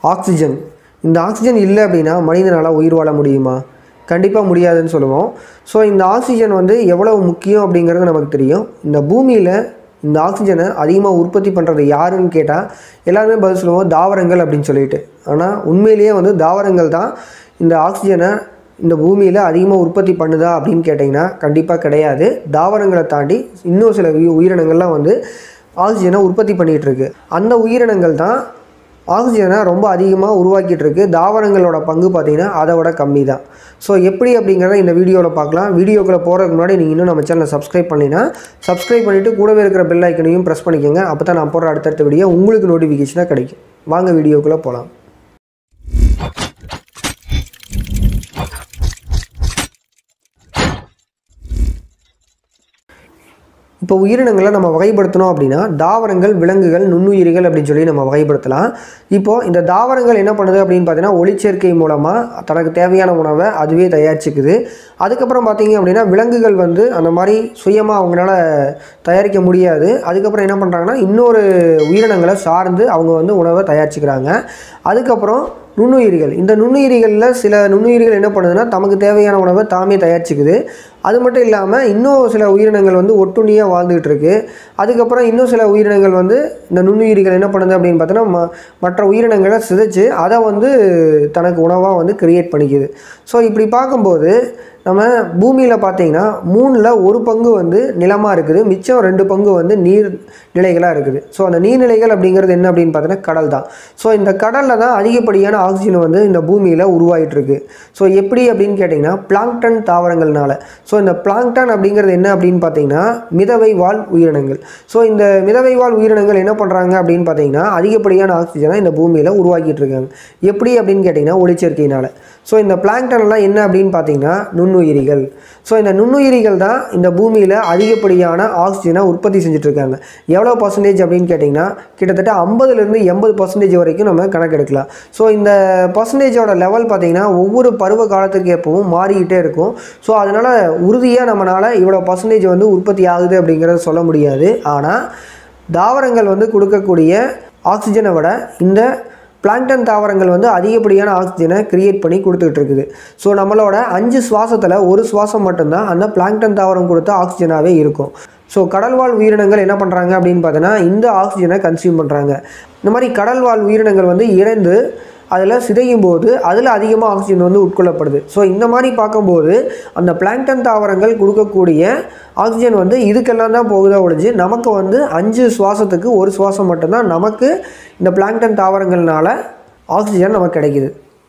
oxygen இந்த oxygen இல்லை அப்படின்னா மனிதனால் உயிர் வாழ முடியுமா கண்டிப்பாக முடியாதுன்னு சொல்லுவோம் ஸோ இந்த ஆக்சிஜன் வந்து எவ்வளவு முக்கியம் அப்படிங்கிறது நமக்கு தெரியும் இந்த பூமியில் இந்த ஆக்சிஜனை அதிகமாக உற்பத்தி பண்ணுறது யாருன்னு கேட்டால் எல்லாருமே பதில் சொல்லுவோம் தாவரங்கள் அப்படின்னு சொல்லிட்டு ஆனால் உண்மையிலேயே வந்து தாவரங்கள் தான் இந்த ஆக்சிஜனை இந்த பூமியில் அதிகமாக உற்பத்தி பண்ணுதா அப்படின்னு கேட்டிங்கன்னா கண்டிப்பாக கிடையாது தாவரங்களை தாண்டி இன்னும் சில உயி- உயிரினங்கள்லாம் வந்து ஆக்சிஜனை உற்பத்தி பண்ணிகிட்டு இருக்கு அந்த உயிரினங்கள் தான் ஆக்சிஜனை ரொம்ப அதிகமாக உருவாக்கிட்டு இருக்கு தாவரங்களோட பங்கு பார்த்தீங்கன்னா அதை விட கம்மி தான் ஸோ எப்படி அப்படிங்கிறத இந்த வீடியோவில் பார்க்கலாம் வீடியோக்குள்ளே போகிறதுக்கு முன்னாடி நீங்கள் இன்னும் நம்ம சேனலை சப்ஸ்கிரைப் பண்ணினா சப்ஸ்கிரைப் பண்ணிவிட்டு கூடவே இருக்கிற பெல் ஐக்கனையும் ப்ரெஸ் பண்ணிக்கோங்க அப்போ தான் நான் போடுற அடுத்தடுத்த வீடியோ உங்களுக்கு நோட்டிஃபிகேஷனாக கிடைக்கும் வாங்க வீடியோக்குள்ளே போகலாம் இப்போ உயிரினங்களை நம்ம வகைப்படுத்தணும் அப்படின்னா தாவரங்கள் விலங்குகள் நுண்ணுயிரிகள் அப்படின்னு சொல்லி நம்ம வகைப்படுத்தலாம் இப்போது இந்த தாவரங்கள் என்ன பண்ணுது அப்படின்னு பார்த்தீங்கன்னா ஒளிச்சேர்க்கை மூலமாக தனக்கு தேவையான உணவை அதுவே தயாரிச்சுக்குது அதுக்கப்புறம் பார்த்தீங்க அப்படின்னா விலங்குகள் வந்து அந்த மாதிரி சுயமாக அவங்களால தயாரிக்க முடியாது அதுக்கப்புறம் என்ன பண்ணுறாங்கன்னா இன்னொரு உயிரினங்களை சார்ந்து அவங்க வந்து உணவை தயாரிச்சுக்கிறாங்க அதுக்கப்புறம் நுண்ணுயிரிகள் இந்த நுண்ணுயிரிகளில் சில நுண்ணுயிரிகள் என்ன பண்ணுதுன்னா தமக்கு தேவையான உணவை தாமே தயாரிச்சுக்குது அது மட்டும் இல்லாமல் இன்னும் சில உயிரினங்கள் வந்து ஒட்டுண்ணியாக வாழ்ந்துகிட்டு இருக்கு அதுக்கப்புறம் இன்னும் சில உயிரினங்கள் வந்து இந்த நுண்ணுயிரிகள் என்ன பண்ணுது அப்படின்னு பார்த்தோன்னா ம மற்ற உயிரினங்களை சிதைச்சு அதை வந்து தனக்கு உணவாக வந்து கிரியேட் பண்ணிக்குது ஸோ இப்படி பார்க்கும்போது நம்ம பூமியில் பார்த்தீங்கன்னா மூணில் ஒரு பங்கு வந்து நிலமாக இருக்குது மிச்சம் ரெண்டு பங்கு வந்து நீர் நிலைகளாக இருக்குது ஸோ அந்த நீர்நிலைகள் அப்படிங்கிறது என்ன அப்படின்னு பார்த்தீங்கன்னா கடல் தான் ஸோ இந்த கடலில் தான் அதிகப்படியான ஆக்சிஜன் வந்து இந்த பூமியில் உருவாகிட்டு இருக்கு ஸோ எப்படி அப்படின்னு கேட்டிங்கன்னா பிளாங்டன் தாவரங்கள்னால ஸோ இந்த பிளாங்டன் அப்படிங்கிறது என்ன அப்படின்னு பார்த்தீங்கன்னா மிதவை வாழ் உயிரினங்கள் ஸோ இந்த மிதவை வாழ் உயிரினங்கள் என்ன பண்ணுறாங்க அப்படின்னு பார்த்தீங்கன்னா அதிகப்படியான ஆக்சிஜனை இந்த பூமியில் உருவாக்கிட்டு இருக்காங்க எப்படி அப்படின்னு கேட்டிங்கன்னா ஒளிச்சேர்க்கையினால் ஸோ இந்த பிளாங்டன்லாம் என்ன அப்படின்னு பார்த்தீங்கன்னா நுண்ணுயிரிகள் ஸோ இந்த நுண்ணுயிரிகள் தான் இந்த பூமியில் அதிகப்படியான ஆக்சிஜனை உற்பத்தி செஞ்சுட்டு இருக்காங்க எவ்வளோ பர்சன்டேஜ் அப்படின்னு கேட்டிங்கன்னா கிட்டத்தட்ட ஐம்பதுலேருந்து எண்பது பர்சன்டேஜ் வரைக்கும் நம்ம கணக்கெடுக்கலாம் ஸோ இந்த பர்சன்டேஜோட லெவல் பார்த்தீங்கன்னா ஒவ்வொரு பருவ காலத்துக்கு எப்பவும் மாறிக்கிட்டே இருக்கும் ஸோ அதனால் உறுதியாக நம்மளால் இவ்வளோ பர்சன்டேஜ் வந்து உற்பத்தி ஆகுது அப்படிங்கிறத சொல்ல முடியாது ஆனால் தாவரங்கள் வந்து கொடுக்கக்கூடிய ஆக்சிஜனை விட இந்த பிளாங்டன் தாவரங்கள் வந்து அதிகப்படியான ஆக்சிஜனை கிரியேட் பண்ணி கொடுத்துக்கிட்டு இருக்குது ஸோ நம்மளோட அஞ்சு சுவாசத்தில் ஒரு சுவாசம் மட்டும்தான் அந்த பிளாங்டன் தாவரம் கொடுத்த ஆக்சிஜனாகவே இருக்கும் ஸோ கடல்வாழ் உயிரினங்கள் என்ன பண்ணுறாங்க அப்படின்னு பார்த்தோன்னா இந்த ஆக்சிஜனை கன்சியூம் பண்ணுறாங்க இந்த மாதிரி கடல்வாழ் உயிரினங்கள் வந்து இறந்து அதில் சிதையும் போது அதில் அதிகமாக ஆக்சிஜன் வந்து உட்கொள்ளப்படுது ஸோ இந்த மாதிரி பார்க்கும்போது அந்த பிளாங்டன் தாவரங்கள் கொடுக்கக்கூடிய ஆக்சிஜன் வந்து இதுக்கெல்லாம் தான் போகுதா ஒழிஞ்சு நமக்கு வந்து அஞ்சு சுவாசத்துக்கு ஒரு சுவாசம் மட்டும்தான் நமக்கு இந்த பிளாங்டன் தாவரங்கள்னால ஆக்சிஜன் நமக்கு கிடைக்குது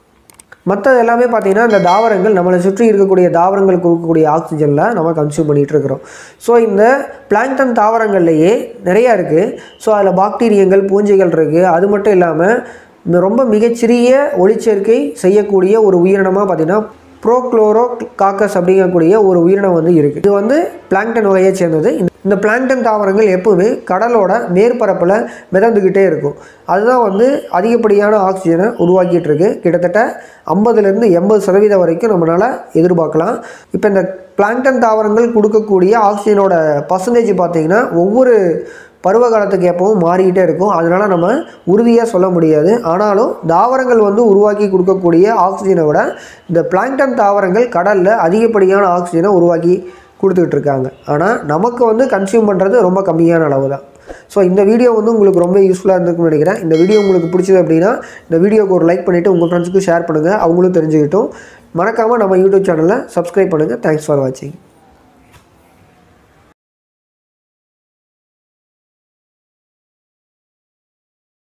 மற்றது எல்லாமே பார்த்தீங்கன்னா இந்த தாவரங்கள் நம்மளை சுற்றி இருக்கக்கூடிய தாவரங்கள் கொடுக்கக்கூடிய ஆக்சிஜனில் நம்ம கன்சியூம் பண்ணிகிட்டு இருக்கிறோம் ஸோ இந்த பிளாங்டன் தாவரங்கள்லேயே நிறையா இருக்குது ஸோ அதில் பாக்டீரியங்கள் பூஞ்சைகள் இருக்குது அது மட்டும் இல்லாமல் இந்த ரொம்ப மிகச்சிறிய ஒளிச்சேர்க்கை செய்யக்கூடிய ஒரு உயிரினமாக பார்த்தீங்கன்னா ப்ரோக்ளோரோ காக்கஸ் அப்படிங்கக்கூடிய ஒரு உயிரினம் வந்து இருக்குது இது வந்து பிளாங்டன் வகையை சேர்ந்தது இந்த பிளாங்டன் தாவரங்கள் எப்பவுமே கடலோட மேற்பரப்பில் மிதந்துக்கிட்டே இருக்கும் அதுதான் வந்து அதிகப்படியான ஆக்சிஜனை உருவாக்கிட்டு இருக்கு கிட்டத்தட்ட ஐம்பதுலேருந்து எண்பது சதவீதம் வரைக்கும் நம்மளால் எதிர்பார்க்கலாம் இப்போ இந்த பிளாங்டன் தாவரங்கள் கொடுக்கக்கூடிய ஆக்சிஜனோட பர்சன்டேஜ் பார்த்தீங்கன்னா ஒவ்வொரு பருவ காலத்துக்கு எப்பவும் மாறிக்கிட்டே இருக்கும் அதனால நம்ம உறுதியாக சொல்ல முடியாது ஆனாலும் தாவரங்கள் வந்து உருவாக்கி கொடுக்கக்கூடிய ஆக்சிஜனை விட இந்த பிளாங்டன் தாவரங்கள் கடலில் அதிகப்படியான ஆக்சிஜனை உருவாக்கி கொடுத்துக்கிட்டு இருக்காங்க ஆனால் நமக்கு வந்து கன்சியூம் பண்ணுறது ரொம்ப கம்மியான அளவு தான் ஸோ இந்த வீடியோ வந்து உங்களுக்கு ரொம்ப யூஸ்ஃபுல்லாக இருந்திருக்கும்னு நினைக்கிறேன் இந்த வீடியோ உங்களுக்கு பிடிச்சது அப்படின்னா இந்த வீடியோக்கு ஒரு லைக் பண்ணிவிட்டு உங்கள் ஃப்ரெண்ட்ஸுக்கு ஷேர் பண்ணுங்கள் அவங்களும் தெரிஞ்சுக்கிட்டும் மறக்காமல் நம்ம யூடியூப் சேனலை சப்ஸ்கிரைப் பண்ணுங்கள் தேங்க்ஸ் ஃபார் வாட்சிங்